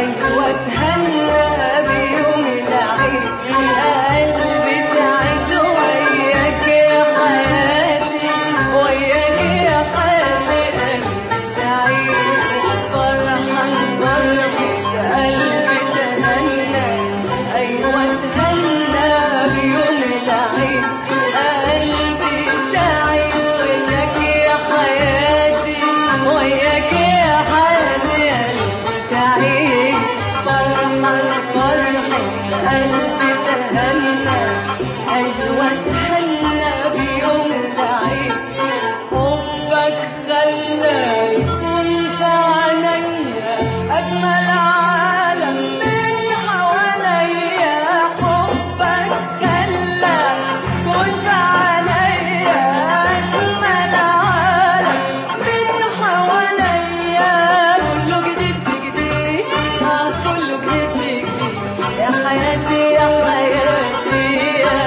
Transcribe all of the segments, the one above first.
أيوة اتهنى بيوم العيد قلبي سعيد وياك يا حياتي وياك يا حياتي قلبي سعيد فرحان بركة قلبي تهنى أيوة اتهنى بيوم العيد قلبي سعيد وياك يا حياتي وياك يا حياتي قلبي سعيد فرحان فرحة قلبي تهنى أيوة اتهنى بيوم العيد حبك خلى يكون في عينيا أجمل عالم من حواليا حبك خلى يكون في عينيا أجمل عالم من حواليا كله جديد في جديد آه كله جديد في جديد يا حياتي يا حياتي يا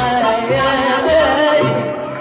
حياتي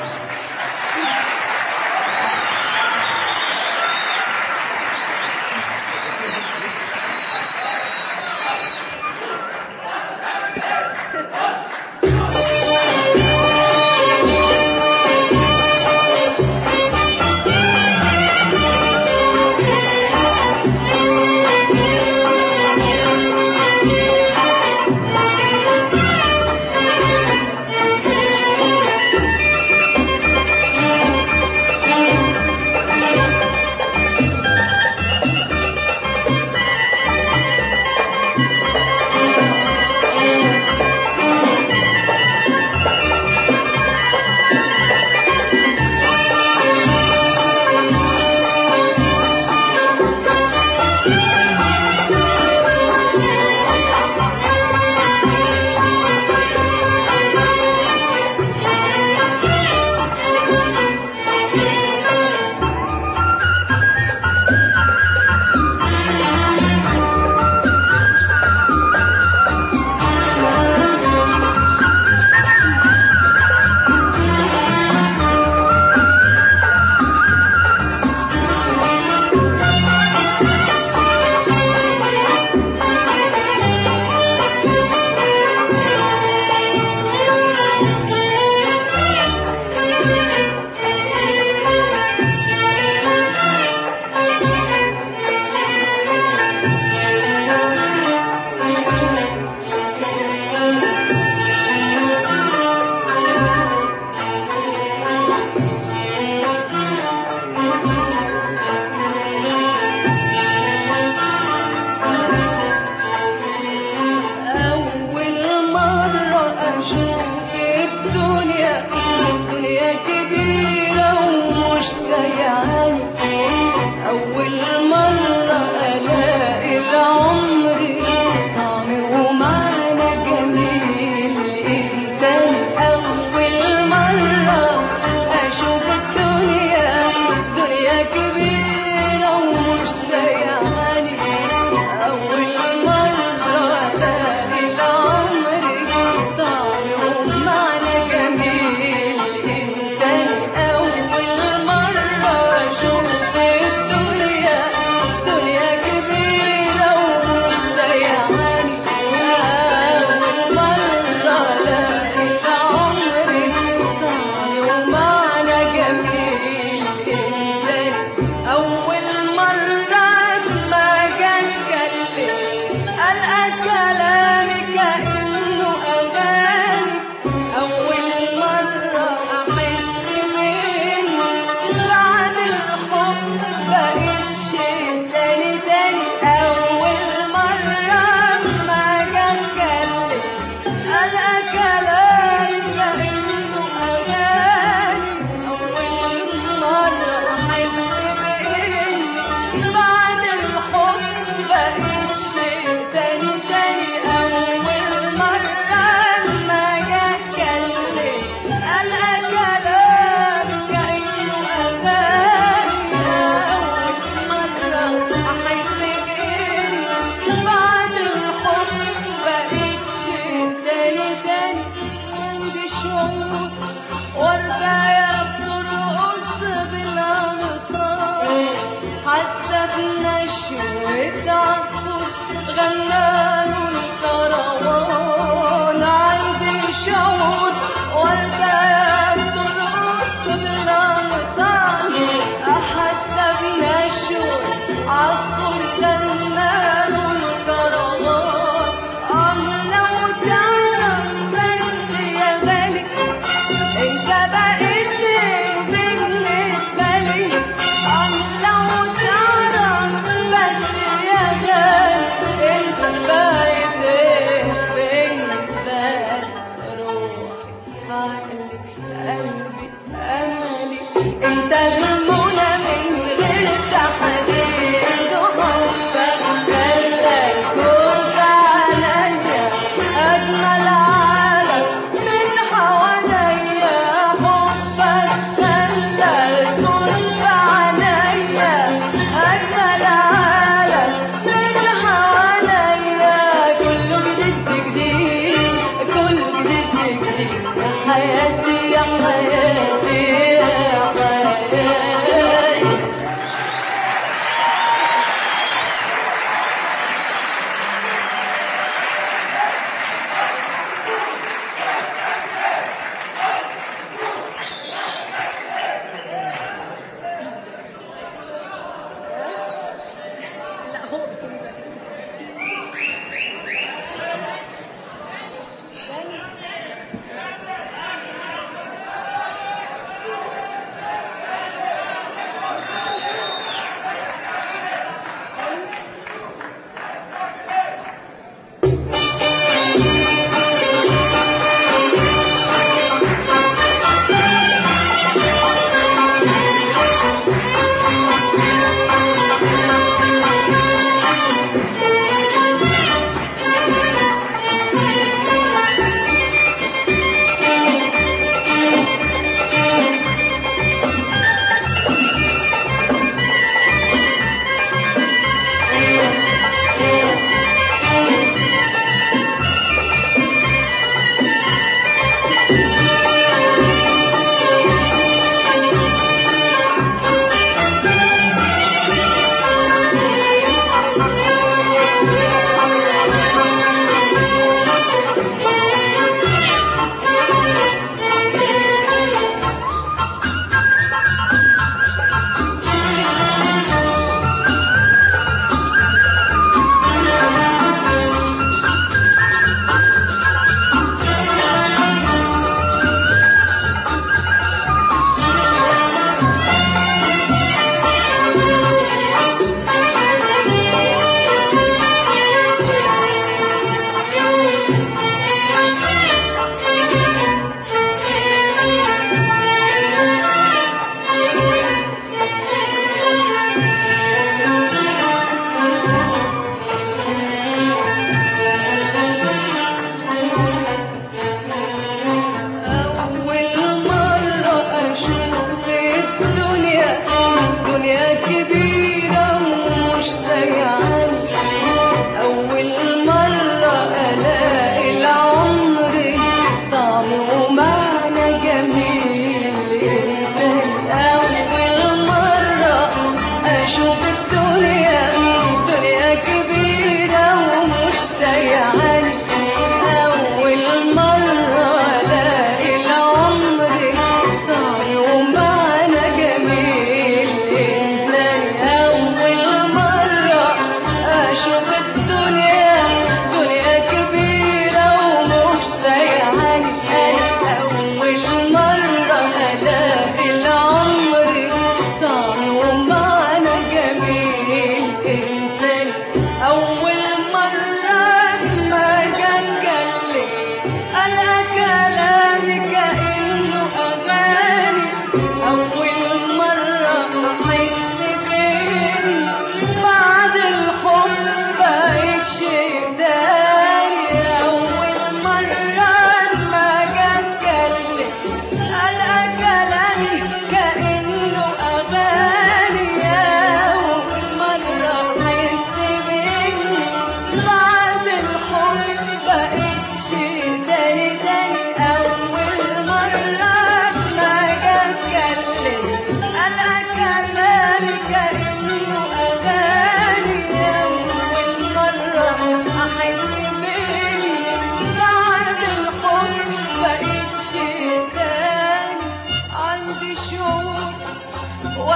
أول مرة أشوف الدنيا الدنيا كبيرة ومش سيعاني أول مرة ألاقي العمر طعم ومعنى جميل الإنسان أول مرة أشوف الدنيا الدنيا كبيرة ومش سيعاني أول مرة ألاقي العمر طعم ومعنى جميل الإنسان أول مرة أشوف الدنيا دنيا كبيرة ومش سيعاني أول مرة ألاقي العمر طعم ومعنى جميل الإنسان أول مرة ما جا أتكلم ألقى كلامي كأنه أغاني أول مرة أحس منه بعد الحب بقيت شيء تاني تاني أول مرة ما جا أتكلم ألقى كلامي كأنه أغاني أول مرة أحس بإني بعد الحب بقيت شيء تاني تاني غنى له الكروان عندي شعور وردة بترقص بالرمضان أحس بنشوة عصفور غنى له الكروان أم لو تعرف بس يا غالي انت بقيت بالنسبة لي أم لو تعرف بس يا غالي انت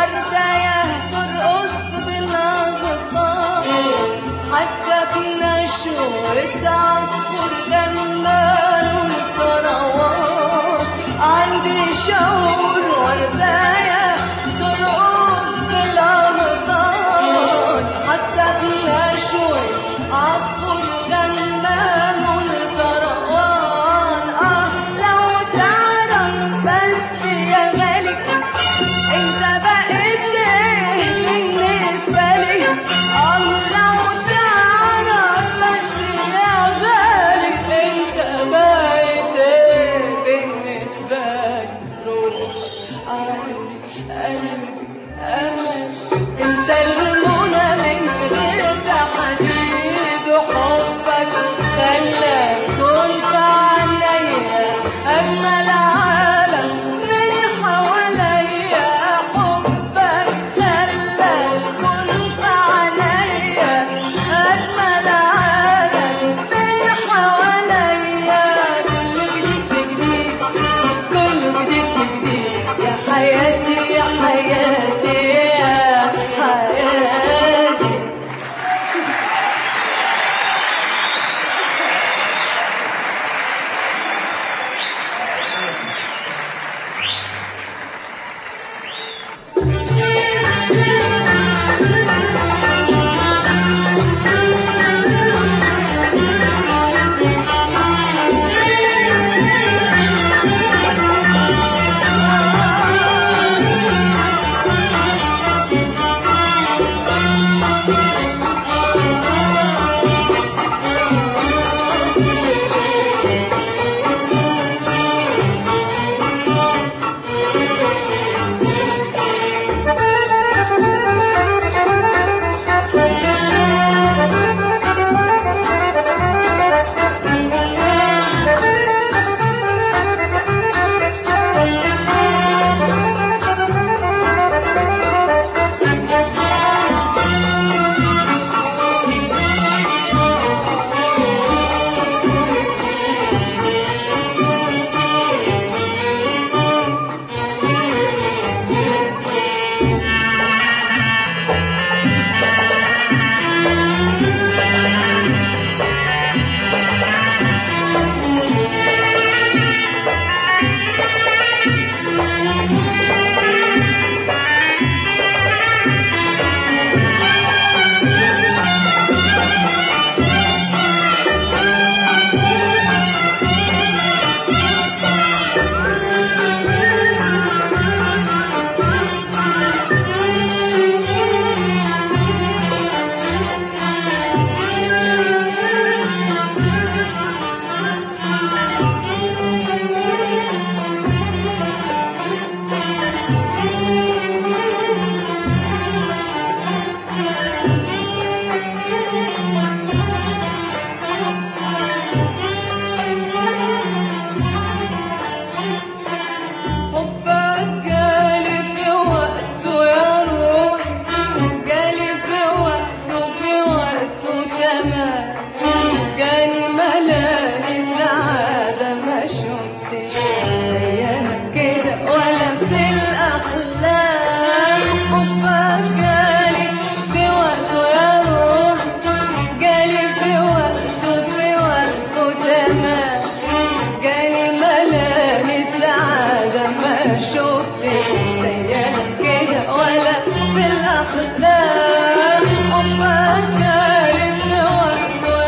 ورداية ترقص بالأغصان حاسة بنشوة عصفور جمال والكروان عندي شعور ورداية ترقص بالأغصان حاسة بنشوة عصفور جمال والكروان آه لو تعرف بس يا غالي انت بقيت ايه بالنسبة لي الله تعرف بس يا غالي انت بقيت ايه بالنسبة لي روح قلبي قلبي امل انت المنى من غير تحديد وحبك خلى كل في عينيا اجمل عالم من حواليا حبك خلى الكل في عينيا اجمل عالم من حواليا كل جديد في جديد كل جديد في جديد يا حياتي يا حياتي يا حياتي حبك جالي في وقته يا روح جالي في وقته في وقته كمان جاني ملاني سعادة ما شفتش زيها كده ولا في الأحلام حبك جالي في وقته يا روح جالي في وقته في وقته تمام جاني ملامي سعادة ما شفتش زيها كده ولا في الأحلام أمك جالي في وقته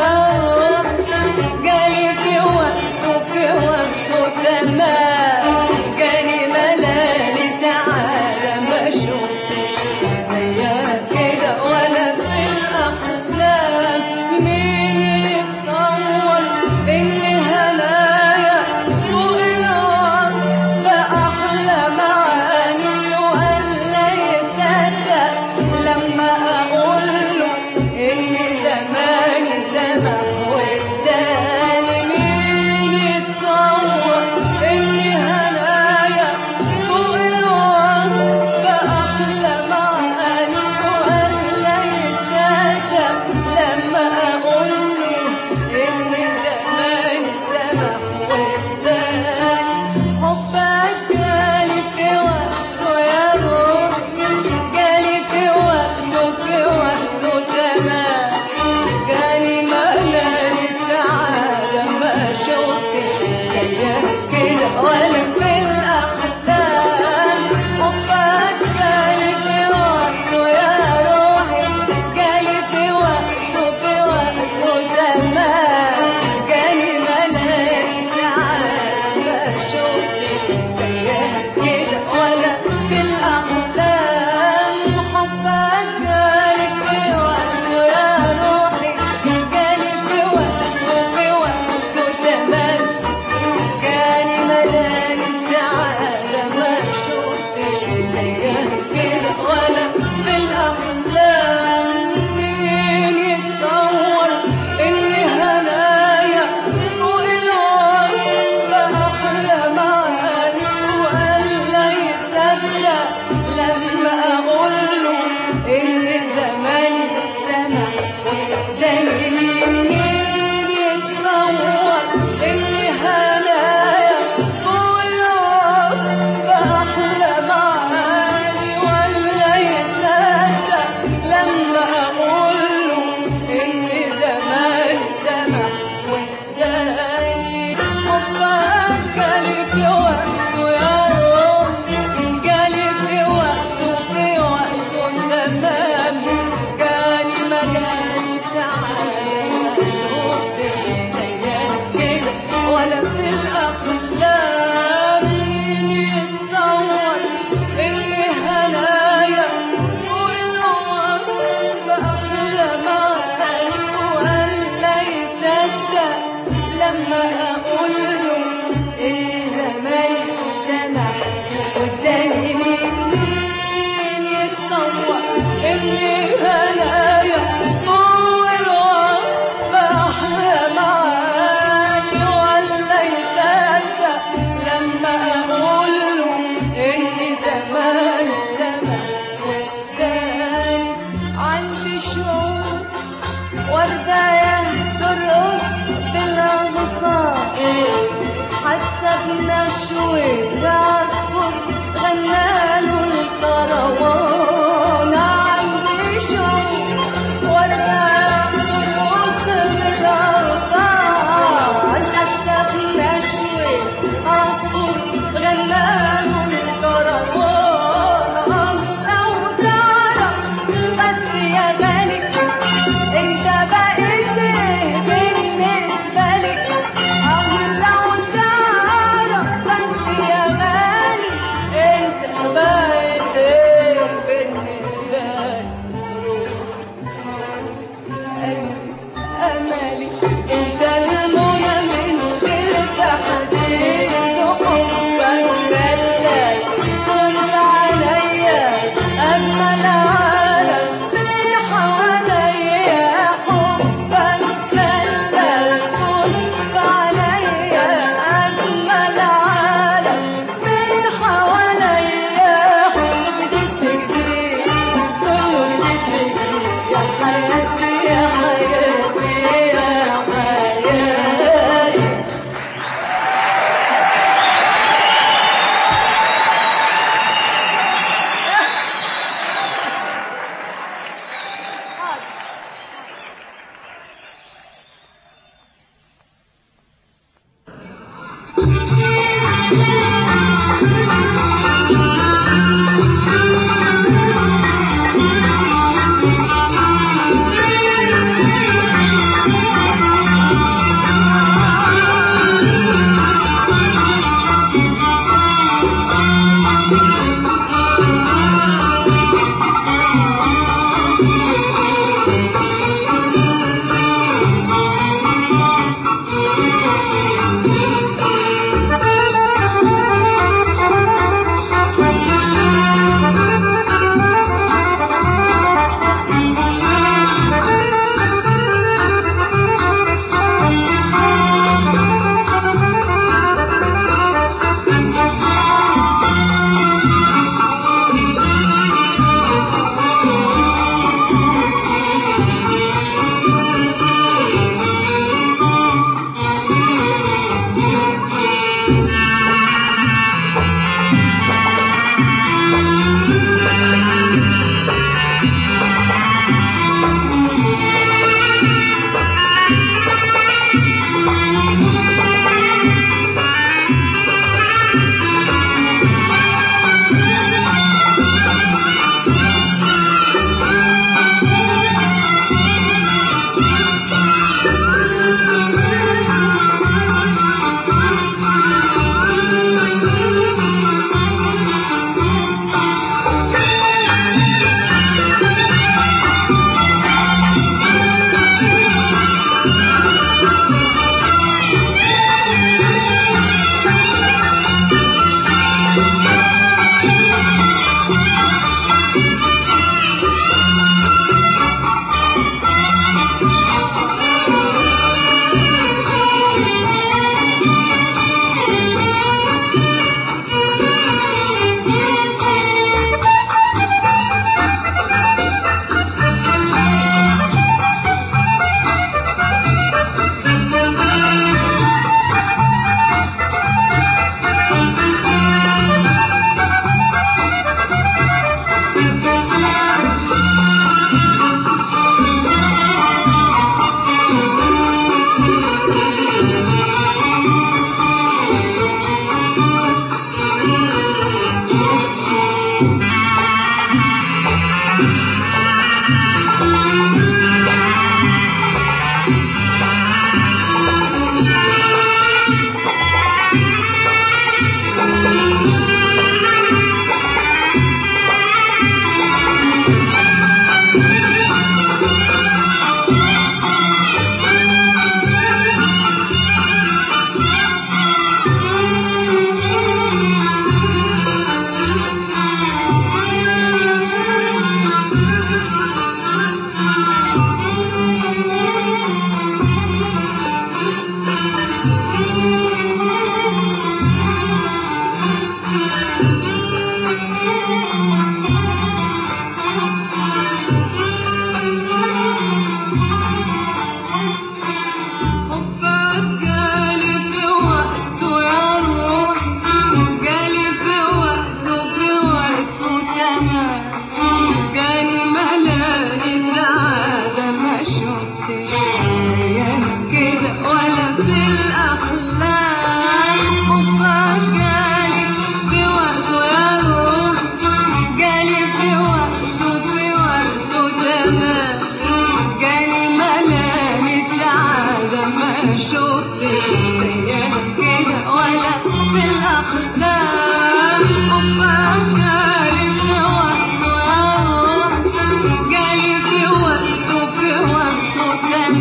لما اقول له ان زماني سمح قدامي مين مين يتصور اني هنايا طول الوقت بحلم معاني ولا يصدق لما اقول له اني زمان زمان قدامي عندي شعور وردة ترقص بالأغصان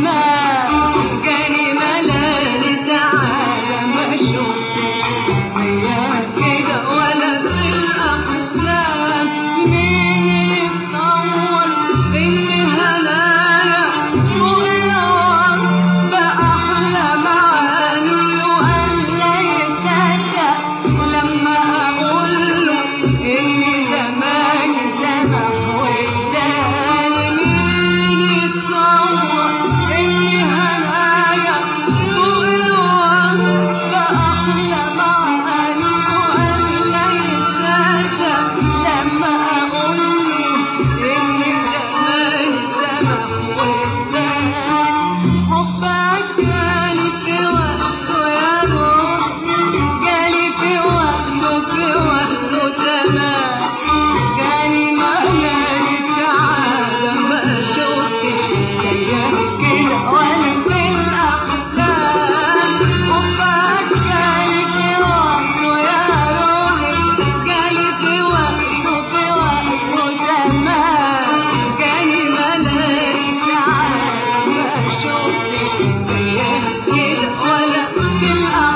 زمان جاني ملاني سعادة ما شفتش زيها كده ولا في الأحلام مين يتصور إني هنايا فوق الأرض بأحلى معاني ولا يصدق لما أقول له إني زماني سمح واداني مين يتصور إني هنايا فوق الوصف بأحلى معاني ولا يصدق لما أقول له إني زماني سمح واداني حبك جالي في وقته يا روح جالي في وقته في وقته تمام جاني ملاني سعادة ما شفتش زيها كده ولا في الأحلام حبك جالي في وقته يا روحي جالي في وقته في وقته تمام جاني ملاني سعادة ما شفتش زيها كده ولا في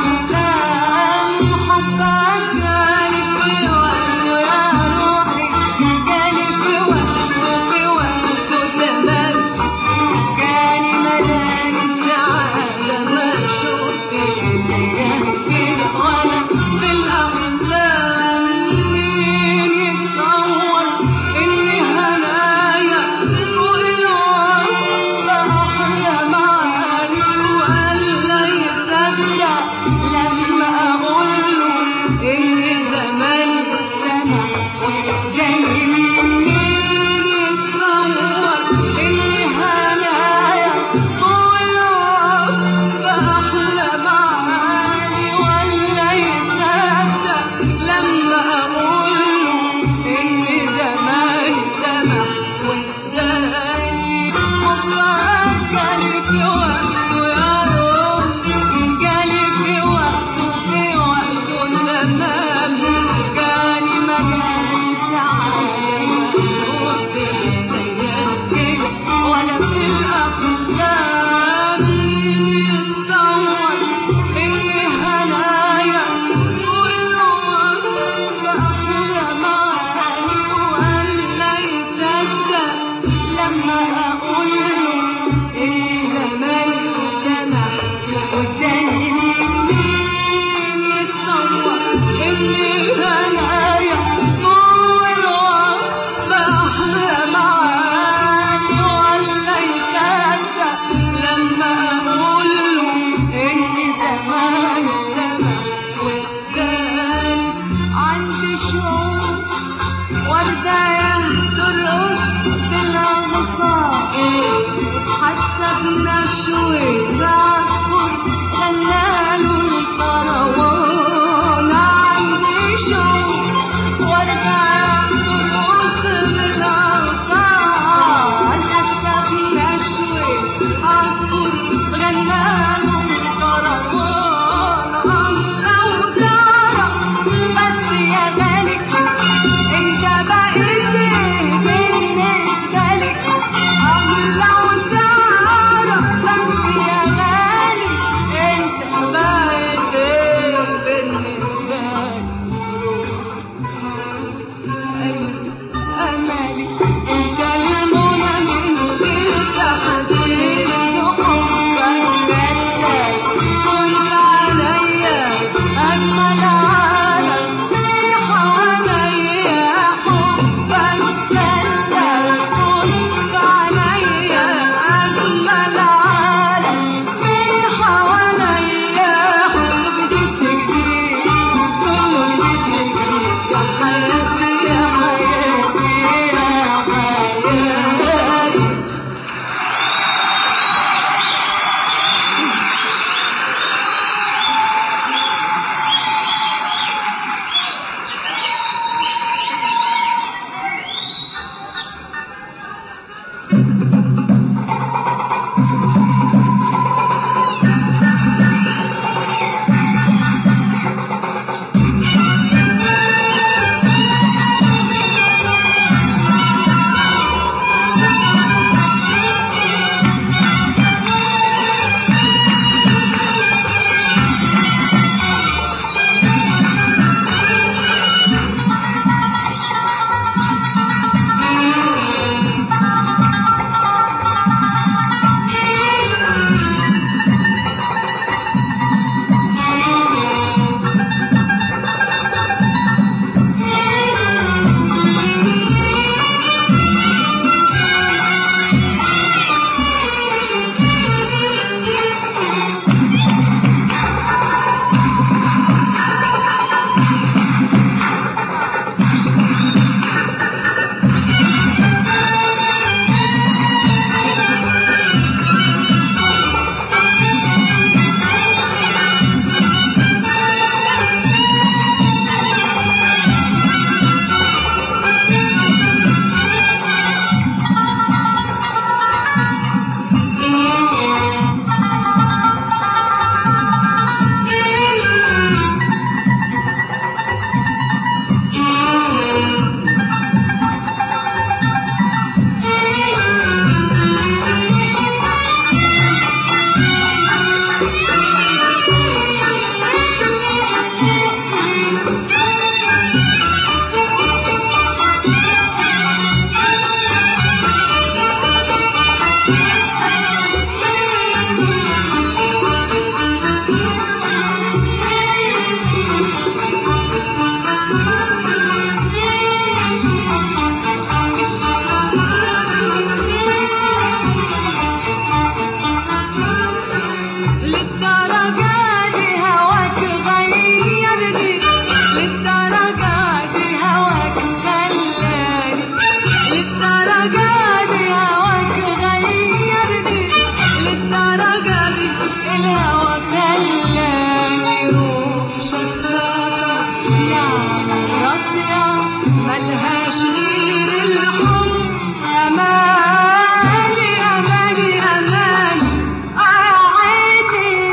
الأحلام حبك جالي في وقته يا روحي جالي في وقته في وقته تمام جاني ملاني سعادة ما شفتش زيها كده ولا في الأحلام مين يتصور إني هنايا فوق الوصف بأحلى معاني ولا يصدق لما أقول له إني زماني سمح وجاي مين يتصور إني هنايا فوق الوصف بأحلى معاني ولا يصدق لما أقول له إني زماني سمح واداني حبك جالي في وقته يا روح جالي في وقته في وقته تمام جاني مجالي سعادة ما شفتش زيها كده ولا في الأحلام مين يتصور إني هنايا فوق الوصف بأحلى معاني ولا يصدق لما أقول له إني زماني سمح واداني مين يتصور إني هنايا فوق الوصف بأحلى معاني ولا يصدق لما أقول له إني زماني سمح واداني عندي شوق وردة ترقص بالأغصان حتى بنشوي العصفور غناله الكروان عندي شوق وردة ترقص بالأغصان حتى بنشوي عصفور غناله الكروان لو تعرف بس يا غالي انت بقيت بالنسبة لي اه لو تعرف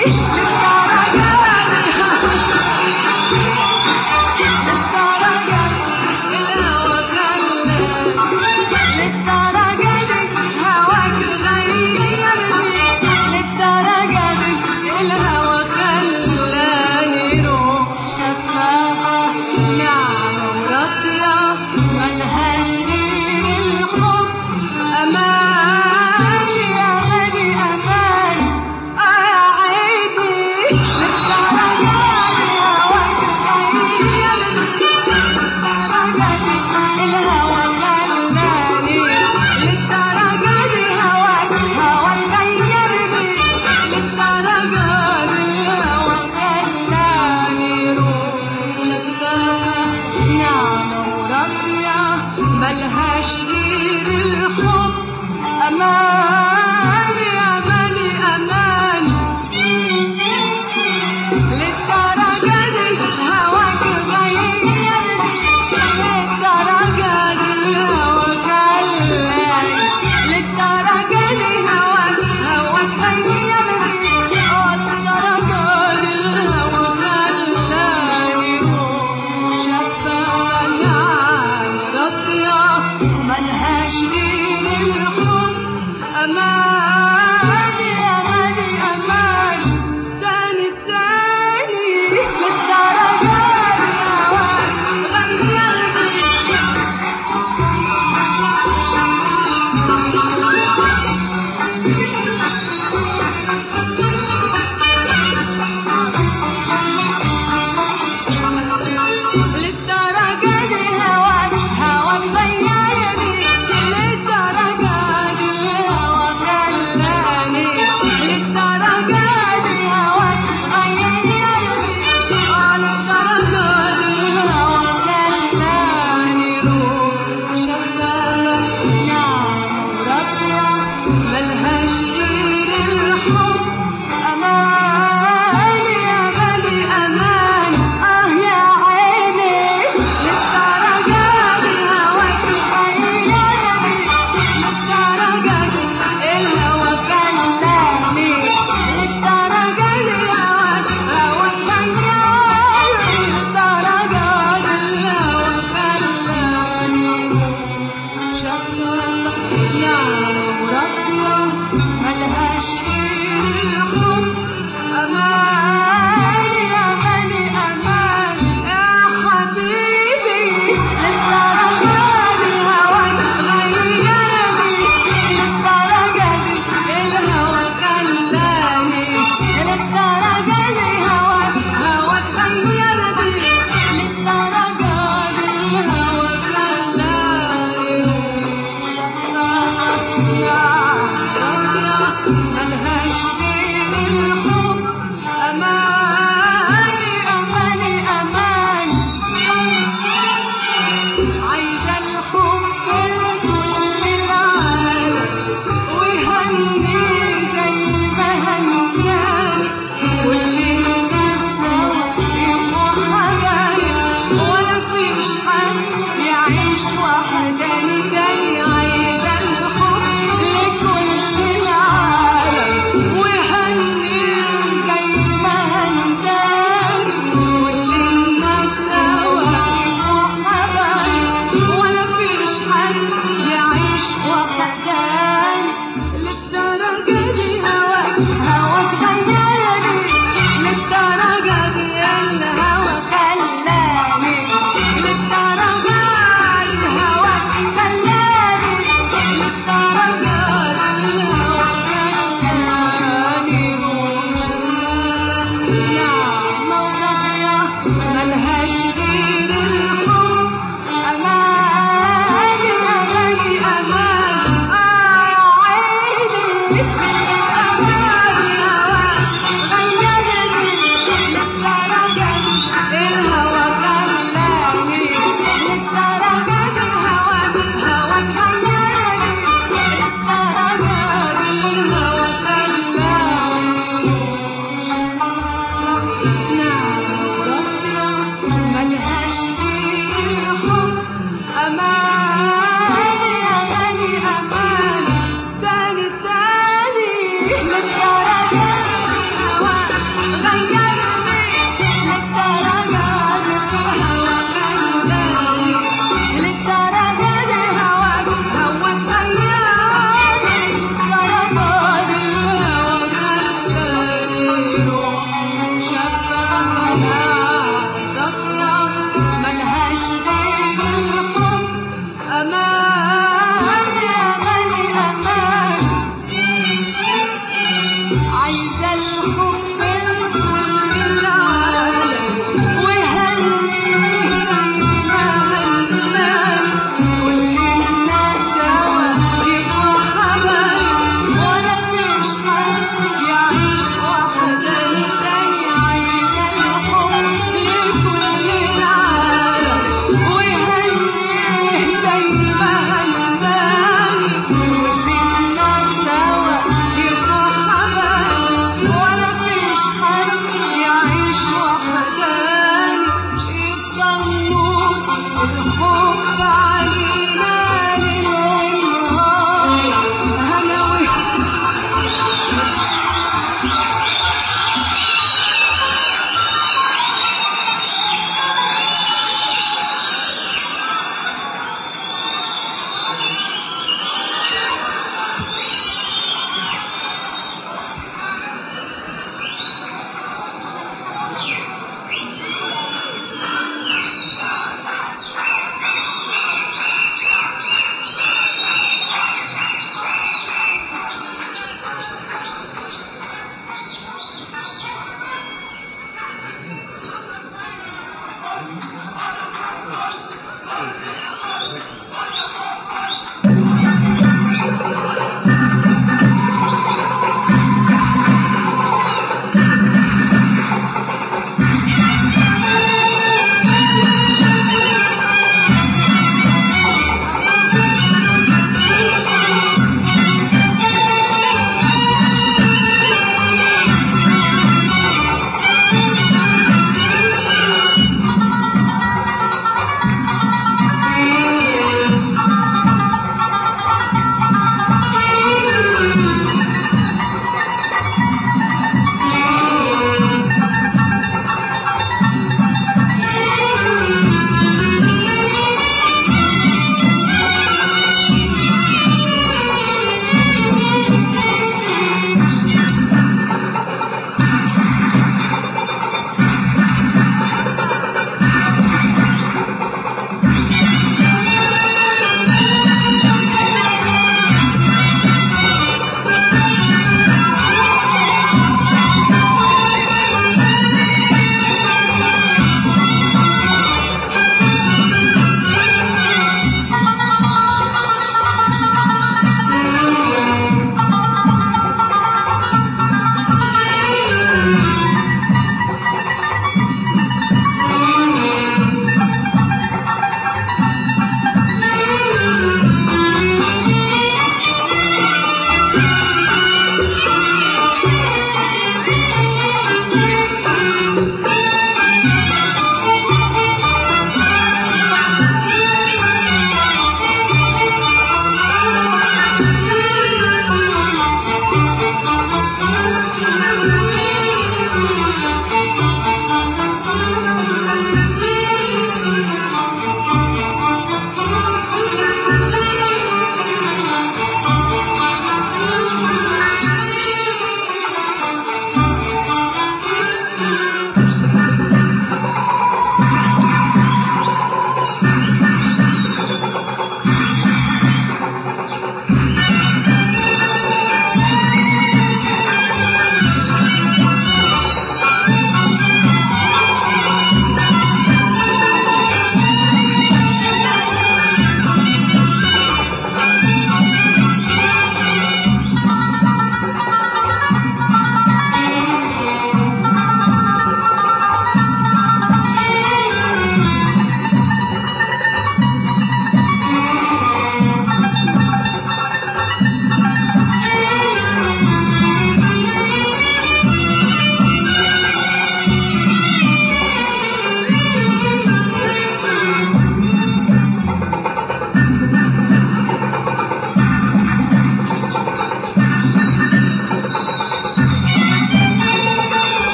غيرني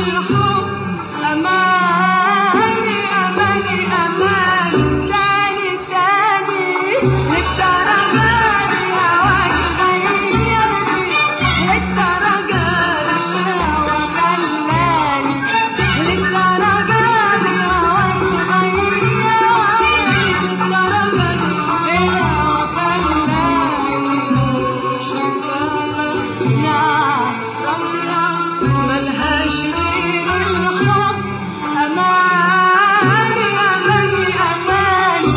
الحب أماني أماني أماني تاني تاني للدرجة دي هواك غيرني للدرجة دي الهوا خلاني للدرجة دي هواك غيرني للدرجة دي الهوا خلاني شفافة يا ربيع ملهاش غير الحب أماني أماني أماني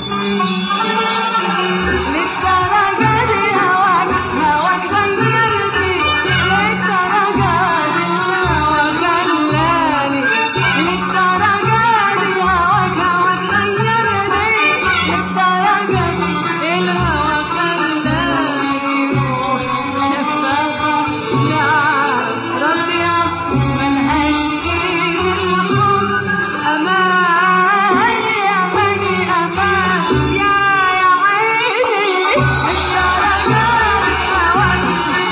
للدرجة دي هواك هواك غيرني للدرجة دي الهوا خلاني للدرجة دي هواك هواك غيرني للدرجة دي الهوا خلاني روح شفافة يا ربيع ملهاش غير الحب أماني أماني أماني يا يا عيني الدرجة دي هواك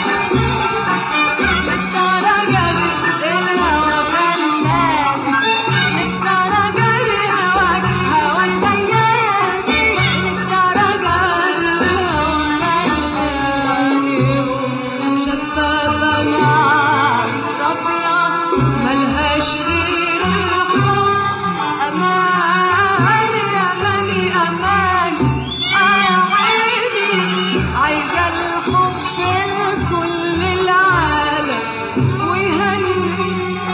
الدرجة دي الهوا خلاني الدرجة دي هواك هواك غيرني الدرجة دي الهوا خلاني شفافة مع ربيع ملهاش غير الحب أماني أماني أماني آه يا عيني عايزة الحب لكل العالم ويهني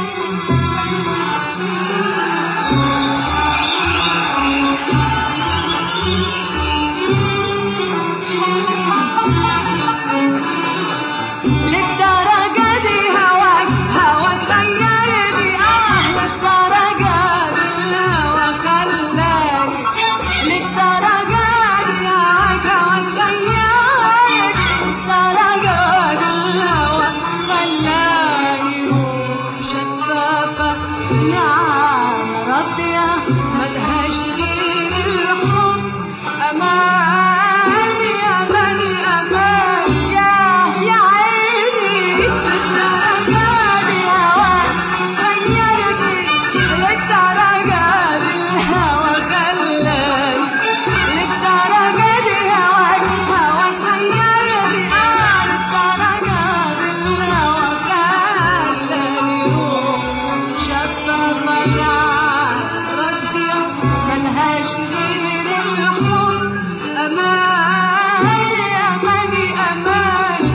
للدرجة دي هواك هواك غيرني اه للدرجة دي الهوا خلاني للدرجة دي هواك هواك غيرني للدرجة دي الهوا خلاني روح شفافة نعم راضية ملهاش غير الحب أماني أماني أماني يا يا عيني للدرجة دي هواك غيرني للدرجة دي الهوا خلاني للدرجة دي هواك هواك غيرني آه للدرجة دي الهوا خلاني روح شفافة راضية ملهاش غير الحب أماني أماني أماني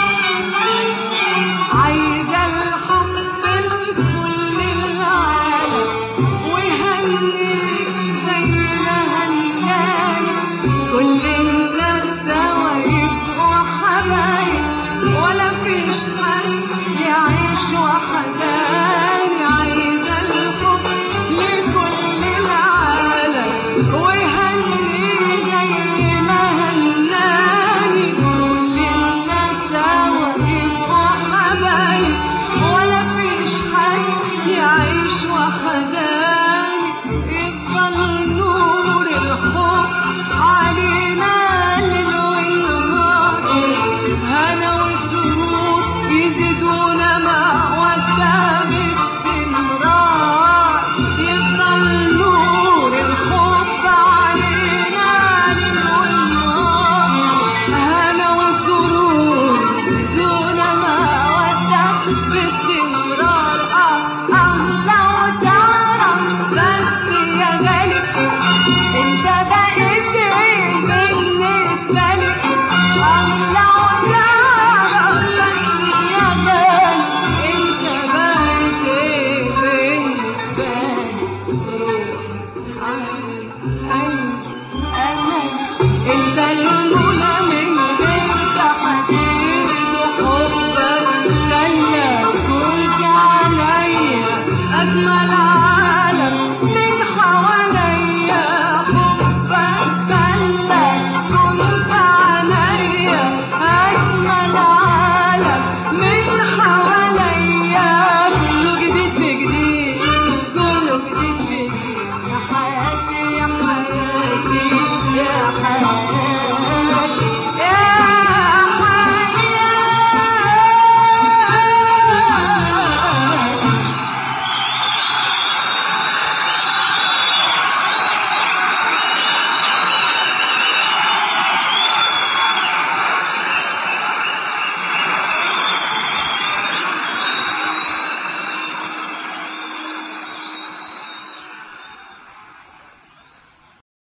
عايزة الحب لكل العالم ويهني زي ما هناني كل الناس سوا يبقوا حبايب ولا فيش حد يعيش وحداني عايزة الحب لكل العالم ويهني زي ما هناني كل الناس سوا يبقوا حبايب ولا فيش حد يعيش وحداني يفضل نور الحب علينا ليل ونهار هنا والسرور يزيدونا مودة باستمرار يفضل نور الحب علينا ليل ونهار هنا والسرور يزيدونا مودة باستمرار آه آه لو تعرف بس يا غالي انت بقيت ايه بالنسبة لي الله تعرف بس يا غالي انت بقيت ايه بالنسبة لي روح عيني عيني امل انت المنى من غير تحديد حبك خلى كل عليا اجمل